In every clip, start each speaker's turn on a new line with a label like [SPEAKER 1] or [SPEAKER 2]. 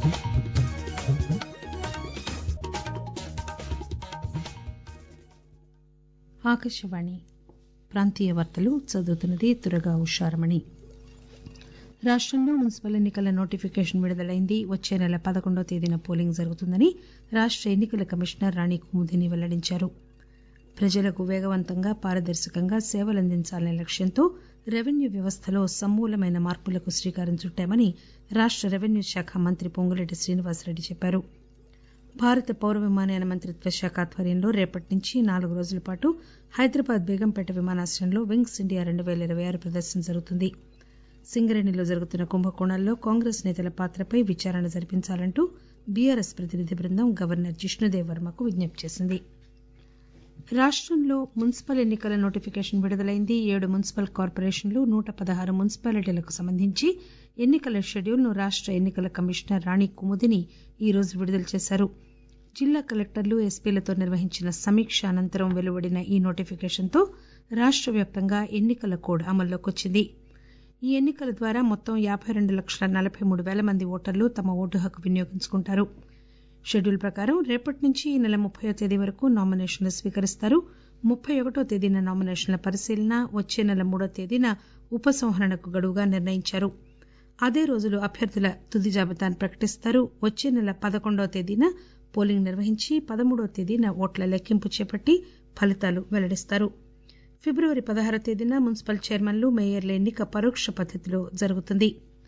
[SPEAKER 1] ఆకాశవాణి ప్రాంతీయ వార్తలు చదువుతున్నది దురగా ఉషారమణి రాష్టంలో మున్సిపల్ ఎన్నికల నోటిఫికేషన్ విడుదలైంది వచ్చే నెల పదకొండవ తేదీన పోలింగ్ జరుగుతుందని రాష్ట ఎన్నికల కమిషనర్ రాణి కుముదిని వెల్లడించారు ప్రజలకు వేగవంతంగా పారదర్శకంగా సేవలందించాలనే లక్ష్యంతో రెవెన్యూ వ్యవస్థలో సమూలమైన మార్పులకు శ్రీకారం చుట్టామని రాష్ట రెవెన్యూ శాఖ మంత్రి పొంగులేటి శ్రీనివాసరెడ్డి చెప్పారు భారత పౌర విమానయాన మంత్రిత్వ శాఖ ఆధ్వర్యంలో రేపటి నుంచి నాలుగు రోజుల పాటు హైదరాబాద్ బేగంపేట విమానాశ్రయంలో వింగ్స్ ఇండియా రెండు పేల ఇరవై ఆరు ప్రదర్శన జరుగుతుంది సింగరేణిలో జరుగుతున్న కుంభకోణాల్లో కాంగ్రెస్ నేతల పాత్రపై విచారణ జరిపించాలంటూ బీఆర్ఎస్ ప్రతినిధి బృందం గవర్నర్ జిష్ణుదేవ్ వర్మకు విజ్ఞప్తి చేసింది రాష్టంలో మున్సిపల్ ఎన్నికల నోటిఫికేషన్ విడుదలైంది ఏడు మున్సిపల్ కార్పొరేషన్లు నూట పదహారు మున్సిపాలిటీలకు సంబంధించి ఎన్నికల షెడ్యూల్ ను రాష్ట ఎన్నికల కమిషనర్ రాణి కుముదిని ఈ రోజు విడుదల చేశారు జిల్లా కలెక్టర్లు ఎస్పీలతో నిర్వహించిన సమీక్ష అనంతరం వెలువడిన ఈ నోటిఫికేషన్ తో రాష్ట వ్యాప్తంగా ఎన్నికల కోడ్ అమల్లోకి వచ్చింది ఈ ఎన్నికల ద్వారా మొత్తం యాబై రెండు లక్షల నలబై మూడు పేల మంది ఓటర్లు తమ ఓటు హక్కు వినియోగించుకుంటారు షెడ్యూల్ ప్రకారం రేపటి నుంచి ఈ నెల ముప్పయో తేదీ వరకు నామినేషన్లు స్వీకరిస్తారు ముప్పై ఒకటో తేదీన నామినేషన్ల పరిశీలన వచ్చే నెల మూడో తేదీన ఉపసంహరణకు గడువుగా నిర్ణయించారు అదే రోజులో అభ్యర్థుల తుది జాబితాను ప్రకటిస్తారు వచ్చే నెల పదకొండవ తేదీన పోలింగ్ నిర్వహించి పదమూడవ తేదీన ఓట్ల లెక్కింపు చేపట్టి ఫలితాలు వెల్లడిస్తారు ఫిబ్రవరి పదహారవ తేదీన మున్సిపల్ చైర్మన్లు మేయర్ల ఎన్నిక పరోక్ష పద్దతిలో జరుగుతుంది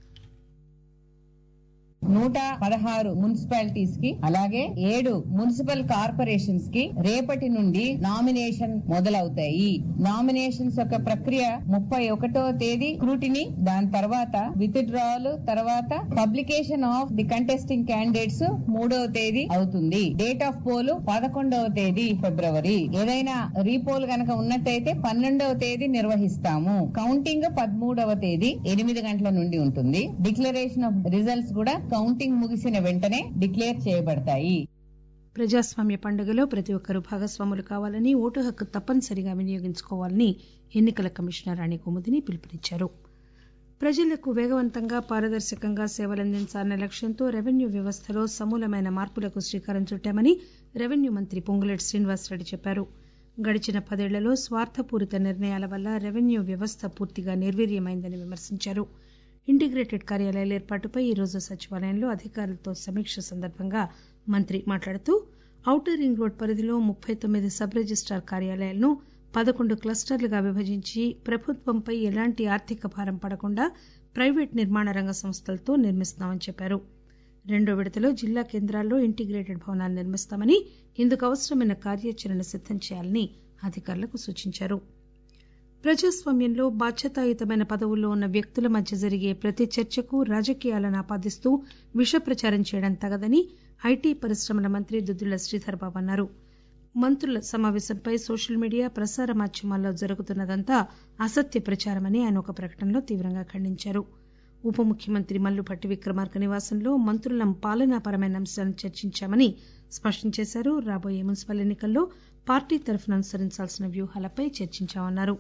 [SPEAKER 2] నూట పదహారు మున్సిపాలిటీస్ కి అలాగే ఏడు మున్సిపల్ కార్పొరేషన్స్ కి రేపటి నుండి నామినేషన్ మొదలవుతాయి నామినేషన్స్ యొక్క ప్రక్రియ ముప్పై ఒకటో తేదీ స్క్రూటినీ దాని తర్వాత విత్ డ్రావల్ తర్వాత publication of the contesting candidates మూడవ తేదీ అవుతుంది డేట్ ఆఫ్ పోల్ పదకొండవ తేదీ ఫిబ్రవరి ఏదైనా రీపోల్ గనక ఉన్నట్టయితే పన్నెండవ తేదీ నిర్వహిస్తాము కౌంటింగ్ పదమూడవ తేదీ ఎనిమిది గంటల నుండి ఉంటుంది డిక్లరేషన్ ఆఫ్ రిజల్ట్స్ కూడా కౌంటింగ్ ముగిసిన వెంటనే డిక్లేర్ చేయబడతాయి
[SPEAKER 1] ప్రజాస్వామ్య పండుగలో ప్రతి ఒక్కరూ భాగస్వాములు కావాలని ఓటు హక్కు తప్పనిసరిగా వినియోగించుకోవాలని ఎన్నికల కమిషనర్ రాణి కుముదిని పిలుపునిచ్చారు ప్రజలకు వేగవంతంగా పారదర్శకంగా సేవలందించాలనే లక్ష్యంతో రెవెన్యూ వ్యవస్థలో సమూలమైన మార్పులకు శ్రీకారం చుట్టామని రెవెన్యూ మంత్రి పొంగులేటి శ్రీనివాసరెడ్డి చెప్పారు గడిచిన పదేళ్లలో స్వార్థపూరిత నిర్ణయాల వల్ల రెవెన్యూ వ్యవస్థ పూర్తిగా నిర్వీర్యమైందని విమర్శించారు ఇంటిగ్రేటెడ్ కార్యాలయాల ఏర్పాటుపై ఈరోజు సచివాలయంలో అధికారులతో సమీక్ష సందర్భంగా మంత్రి మాట్లాడుతూ ఔటర్ రింగ్ రోడ్ పరిధిలో ముప్పై తొమ్మిది సబ్ రిజిస్టార్ కార్యాలయాలను పదకొండు క్లస్టర్లుగా విభజించి ప్రభుత్వంపై ఎలాంటి ఆర్థిక భారం పడకుండా ప్రైవేట్ నిర్మాణ రంగ సంస్థలతో నిర్మిస్తున్నామని చెప్పారు రెండో విడతలో జిల్లా కేంద్రాల్లో ఇంటిగ్రేటెడ్ భవనాలు నిర్మిస్తామని ఇందుకు అవసరమైన కార్యాచరణ సిద్దం చేయాలని అధికారులకు సూచించారు ప్రజాస్వామ్యంలో బాధ్యతాయుతమైన పదవుల్లో ఉన్న వ్యక్తుల మధ్య జరిగే ప్రతి చర్చకు రాజకీయాలను ఆపాదిస్తూ విష ప్రచారం చేయడం తగదని ఐటీ పరిశ్రమల మంత్రి దుద్దుల శ్రీధర్ బాబు అన్నారు మంత్రుల సమావేశంపై సోషల్ మీడియా ప్రసార మాధ్యమాల్లో జరుగుతున్నదంతా అసత్య ప్రచారమని ఆయన ఒక ప్రకటనలో తీవ్రంగా ఖండించారు ఉప ముఖ్యమంత్రి మల్లుభట్టి విక్రమార్క నివాసంలో మంత్రుల పాలనాపరమైన అంశాలను చర్చించామని స్పష్టం చేశారు రాబోయే మున్సిపల్ ఎన్నికల్లో పార్టీ తరఫున అనుసరించాల్సిన వ్యూహాలపై చర్చించామన్నారు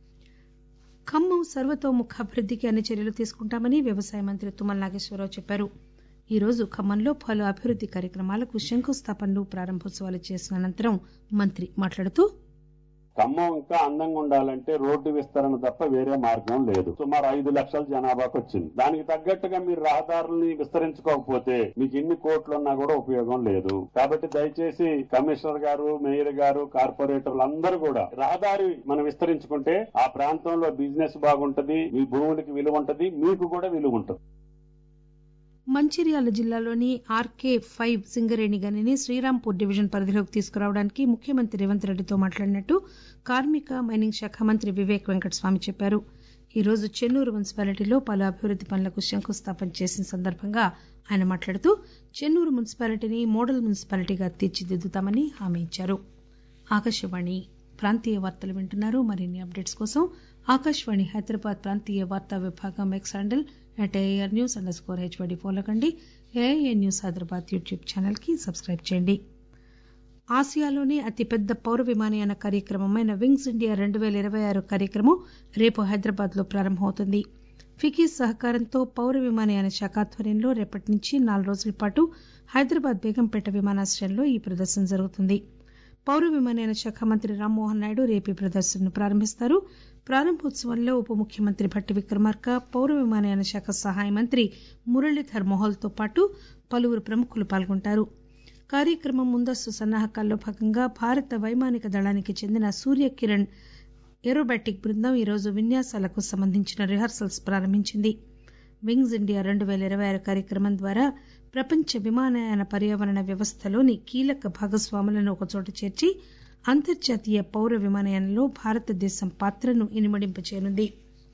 [SPEAKER 1] ఖమ్మం సర్వతోముఖాభివృద్దికి అన్ని చర్యలు తీసుకుంటామని వ్యవసాయ మంత్రి తుమ్మల నాగేశ్వరరావు చెప్పారు ఈ రోజు ఖమ్మంలో పలు అభివృద్ది కార్యక్రమాలకు శంకుస్థాపనలు ప్రారంభోత్సవాలు చేసిన అనంతరం మంత్రి మాట్లాడుతూ
[SPEAKER 3] ఖమ్మం ఇంకా అందంగా ఉండాలంటే రోడ్డు విస్తరణ తప్ప వేరే మార్గం లేదు సుమారు ఐదు లక్షల జనాభాకు వచ్చింది దానికి తగ్గట్టుగా మీరు రహదారుల్ని విస్తరించుకోకపోతే మీకు ఎన్ని కోట్లు ఉన్నా కూడా ఉపయోగం లేదు కాబట్టి దయచేసి కమిషనర్ గారు మేయర్ గారు కార్పొరేటర్లు అందరూ కూడా రహదారి మనం విస్తరించుకుంటే ఆ ప్రాంతంలో బిజినెస్ బాగుంటది మీ భూములకి విలువ ఉంటది మీకు కూడా విలువ ఉంటుంది
[SPEAKER 1] మంచిర్యాల జిల్లాలోని ఆర్కే ఫైవ్ సింగరేణి గనిని శ్రీరాంపూర్ డివిజన్ పరిధిలోకి తీసుకురావడానికి ముఖ్యమంత్రి రేవంత్ రెడ్డితో మాట్లాడినట్టు కార్మిక మైనింగ్ శాఖ మంత్రి వివేక్ వెంకటస్వామి చెప్పారు ఈ రోజు చెన్నూరు మున్సిపాలిటీలో పలు అభివృద్ది పనులకు శంకుస్థాపన చేసిన సందర్భంగా ఆయన మాట్లాడుతూ చెన్నూరు మున్సిపాలిటీని మోడల్ మున్సిపాలిటీగా తీర్చిదిద్దుతామని హామీ ఇచ్చారు ఆకాశవాణి ప్రాంతీయ వార్తలు వింటున్నారు మరిన్ని అప్డేట్స్ కోసం ఆకాశవాణి హైదరాబాద్ ప్రాంతీయ వార్తా విభాగం X handle at AIR news under score HYD follow కండి AIR news Hyderabad YouTube channel కి సబ్స్క్రైబ్ చేయండి ఆసియాలోనే అతిపెద్ద పౌర విమానయాన కార్యక్రమమైన వింగ్స్ ఇండియా రెండు పేల ఇరవై ఆరు కార్యక్రమం రేపు హైదరాబాద్ లో ప్రారంభమవుతుంది ఫికీ సహకారంతో పౌర విమానయాన శాఖ ఆధ్వర్యంలో రేపటి నుంచి నాలుగు రోజుల పాటు హైదరాబాద్ బేగంపేట విమానాశ్రయంలో ఈ ప్రదర్శన జరుగుతుంది పౌర విమానయాన శాఖ మంత్రి రామ్మోహన్ నాయుడు రేపు ఈ ప్రదర్శనను ప్రారంభిస్తారు ప్రారంభోత్సవంలో ఉప ముఖ్యమంత్రి భట్టి విక్రమార్క పౌర విమానయాన శాఖ సహాయ మంత్రి మురళీధర్ మోహల్తో పాటు పలువురు ప్రముఖులు పాల్గొంటారు కార్యక్రమం ముందస్తు సన్నాహకాల్లో భాగంగా భారత వైమానిక దళానికి చెందిన సూర్య కిరణ్ ఏరోబాటిక్ బృందం ఈరోజు విన్యాసాలకు సంబంధించిన రిహార్సల్స్ ప్రారంభించింది వింగ్స్ ఇండియా రెండు పేల ఇరవై ఆరు కార్యక్రమం ద్వారా ప్రపంచ విమానయాన పర్యావరణ వ్యవస్థలోని కీలక భాగస్వాములను ఒకచోట చేర్చి అంతర్జాతీయ పౌర విమానయానంలో భారతదేశం పాత్రను ఇనుమడింపచేయనుంది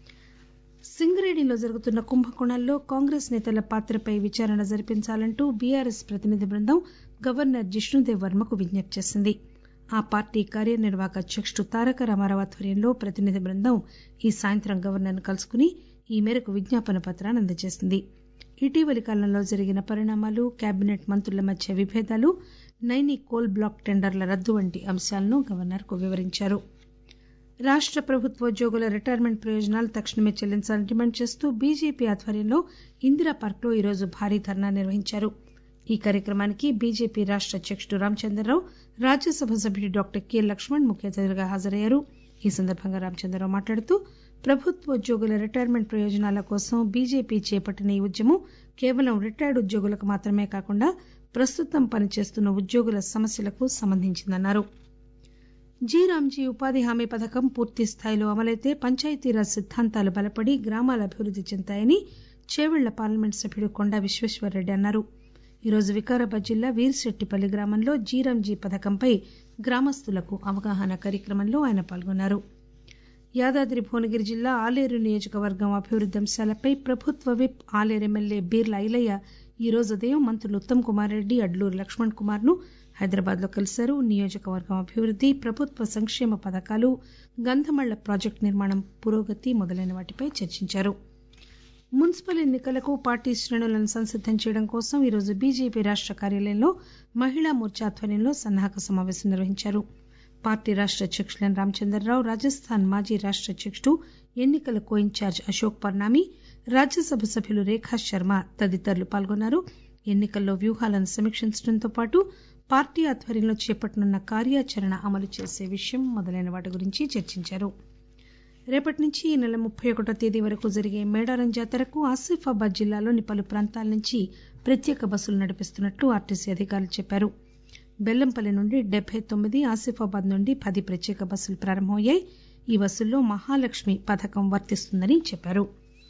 [SPEAKER 1] సింగరేణిలో జరుగుతున్న కుంభకోణాల్లో కాంగ్రెస్ నేతల పాత్రపై విచారణ జరిపించాలంటూ బీఆర్ఎస్ ప్రతినిధి బృందం గవర్నర్ జిష్ణుదేవ్ వర్మకు విజ్ఞప్తి చేసింది ఆ పార్టీ కార్యనిర్వాహక అధ్యకుడు తారక రామారావు ఆధ్వర్యంలో ప్రతినిధి బృందం ఈ సాయంత్రం గవర్నర్ను కలుసుకుని ఈ మేరకు విజ్ఞాపన పత్రాన్ని అందజేసింది ఇటీవలి కాలంలో జరిగిన పరిణామాలు కేబినెట్ మంత్రుల మధ్య విభేదాలు నైని కోల్ బ్లాక్ టెండర్ల రద్దు వంటి అంశాలను గవర్నర్కు వివరించారు రాష్ట ప్రభుత్వోద్యోగుల రిటైర్మెంట్ ప్రయోజనాలు తక్షణమే చెల్లించాలని డిమాండ్ చేస్తూ బీజేపీ ఆధ్వర్యంలో ఇందిరా పార్క్ లో ఈరోజు భారీ ధర్నా నిర్వహించారు ఈ కార్యక్రమానికి బీజేపీ రాష్ట అధ్యకుడు రామచంద్రరావు రాజ్యసభ సభ్యుడు డాక్టర్ కె లక్ష్మణ్ ముఖ్య అతిథిగా హాజరయ్యారు ఈ సందర్భంగా రామచంద్రరావు మాట్లాడుతూ ప్రభుత్వోద్యోగుల రిటైర్మెంట్ ప్రయోజనాల కోసం బీజేపీ చేపట్టిన ఈ ఉద్యమం కేవలం రిటైర్డ్ ఉద్యోగులకు మాత్రమే కాకుండా ప్రస్తుతం పనిచేస్తున్న ఉద్యోగుల సమస్యలకు సంబంధించిందన్నారు జీ రామ్జీ ఉపాధి హామీ పథకం పూర్తి స్థాయిలో అమలైతే పంచాయతీరాజ్ సిద్దాంతాలు బలపడి గ్రామాలు అభివృద్ది చెందుతాయని చేవెళ్ల పార్లమెంట్ సభ్యుడు కొండా విశ్వేశ్వరరెడ్డి అన్నారు ఈరోజు వికారాబాద్ జిల్లా వీర్శెట్టిపల్లి గ్రామంలో జీరాంజీ పథకంపై గ్రామస్తులకు అవగాహన కార్యక్రమంలో ఆయన పాల్గొన్నారు యాదాద్రి భువనగిరి జిల్లా ఆలేరు నియోజకవర్గం అభివృద్ది అంశాలపై ప్రభుత్వ విప్ ఆలేరు ఎమ్మెల్యే బీర్ల ఐలయ్య ఈ రోజు ఉదయం మంత్రులు ఉత్తమ్ కుమార్ రెడ్డి అడ్లూరు లక్ష్మణ్ కుమార్ ను హైదరాబాద్ లో కలిశారు నియోజకవర్గం అభివృద్ది ప్రభుత్వ సంక్షేమ పథకాలు గంధమళ్ల ప్రాజెక్టు నిర్మాణం పురోగతి మొదలైన వాటిపై చర్చించారు మున్సిపల్ ఎన్నికలకు పార్టీ శ్రేణులను సంసిద్దం చేయడం కోసం ఈరోజు బీజేపీ రాష్ట కార్యాలయంలో మహిళా మోర్చా ఆధ్వర్యంలో సన్నాహక సమావేశం నిర్వహించారు పార్టీ రాష్ట అధ్యకులు ఎన్ రామచంద్రరావు రాజస్థాన్ మాజీ రాష్ట అధ్యకుడు ఎన్నికల కో ఇన్ఛార్జ్ అశోక్ పర్నామి రాజ్యసభ సభ్యులు రేఖా శర్మ తదితరులు పాల్గొన్నారు ఎన్నికల్లో వ్యూహాలను సమీక్షించడంతో పాటు పార్టీ ఆధ్వర్యంలో చేపట్టనున్న కార్యాచరణ అమలు చేసే విషయం మొదలైన వాటి గురించి చర్చించారు రేపటి నుంచి ఈ నెల ముప్పై ఒకటో తేదీ వరకు జరిగే మేడారం జాతరకు ఆసిఫాబాద్ జిల్లాలోని పలు ప్రాంతాల నుంచి ప్రత్యేక బస్సులు నడిపిస్తున్నట్లు ఆర్టీసీ అధికారులు చెప్పారు బెల్లంపల్లి నుండి డెబ్బై తొమ్మిది ఆసిఫాబాద్ నుండి పది ప్రత్యేక బస్సులు ప్రారంభమయ్యాయి ఈ బస్సుల్లో మహాలక్ష్మి పథకం వర్తిస్తుందని చెప్పారు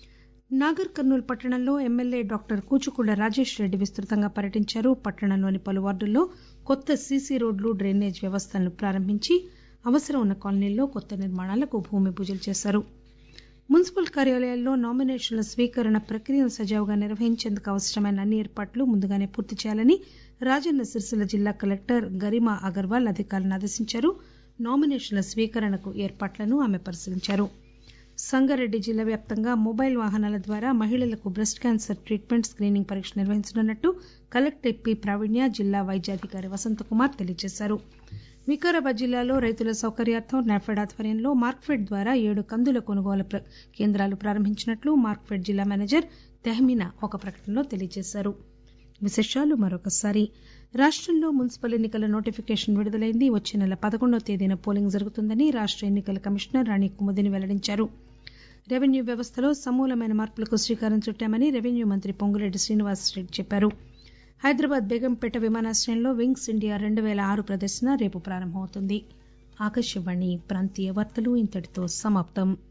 [SPEAKER 1] నాగర్ కర్నూలు పట్టణంలో ఎమ్మెల్యే డాక్టర్ కూచుకుళ్ల రాజేష్ రెడ్డి విస్తృతంగా పర్యటించారు పట్టణంలోని పలు వార్డుల్లో కొత్త సీసీ రోడ్లు డ్రైనేజ్ వ్యవస్థలను ప్రారంభించి అవసరం ఉన్న కాలనీల్లో కొత్త నిర్మాణాలకు భూమి పూజలు చేశారు మున్సిపల్ కార్యాలయాల్లో నామినేషన్ల స్వీకరణ ప్రక్రియను సజావుగా నిర్వహించేందుకు అవసరమైన అన్ని ఏర్పాట్లు ముందుగానే పూర్తి చేయాలని రాజన్న సిరిసిల్ల జిల్లా కలెక్టర్ గరిమా అగర్వాల్ అధికారులను ఆదేశించారు నామినేషన్ల స్వీకరణకు ఏర్పాట్లను ఆమె పరిశీలించారు సంగారెడ్డి జిల్లా వ్యాప్తంగా మొబైల్ వాహనాల ద్వారా మహిళలకు బ్రెస్ట్ క్యాన్సర్ ట్రీట్మెంట్ స్క్రీనింగ్ పరీక్ష నిర్వహించనున్నట్టు కలెక్టర్ పి ప్రావీణ్య జిల్లా వైద్యాధికారి వసంతకుమార్ తెలియజేశారు వికారాబాద్ జిల్లాలో రైతుల సౌకర్యార్థం నాఫెడ్ ఆధ్వర్యంలో మార్క్ఫెడ్ ద్వారా ఏడు కందుల కొనుగోలు కేంద్రాలు ప్రారంభించినట్లు మార్క్ఫెడ్ జిల్లా మేనేజర్ తెహమీనా ఒక ప్రకటనలో తెలియజేశారు విశేషాలు మరొకసారి రాష్టంలో మున్సిపల్ ఎన్నికల నోటిఫికేషన్ విడుదలైంది వచ్చే నెల పదకొండవ తేదీన పోలింగ్ జరుగుతుందని రాష్ట ఎన్నికల కమిషనర్ రాణి కుముదిని వెల్లడించారు రెవెన్యూ వ్యవస్థలో సమూలమైన మార్పులకు శ్రీకారం చుట్టామని రెవెన్యూ మంత్రి పొంగులేటి శ్రీనివాసరెడ్డి చెప్పారు హైదరాబాద్ బేగంపేట విమానాశ్రయంలో వింగ్స్ ఇండియా రెండు పేల ఆరు ప్రదర్శన రేపు ప్రారంభమవుతుంది ఆకాశవాణి ప్రాంతీయ వార్తలు ఇంతటితో సమాప్తం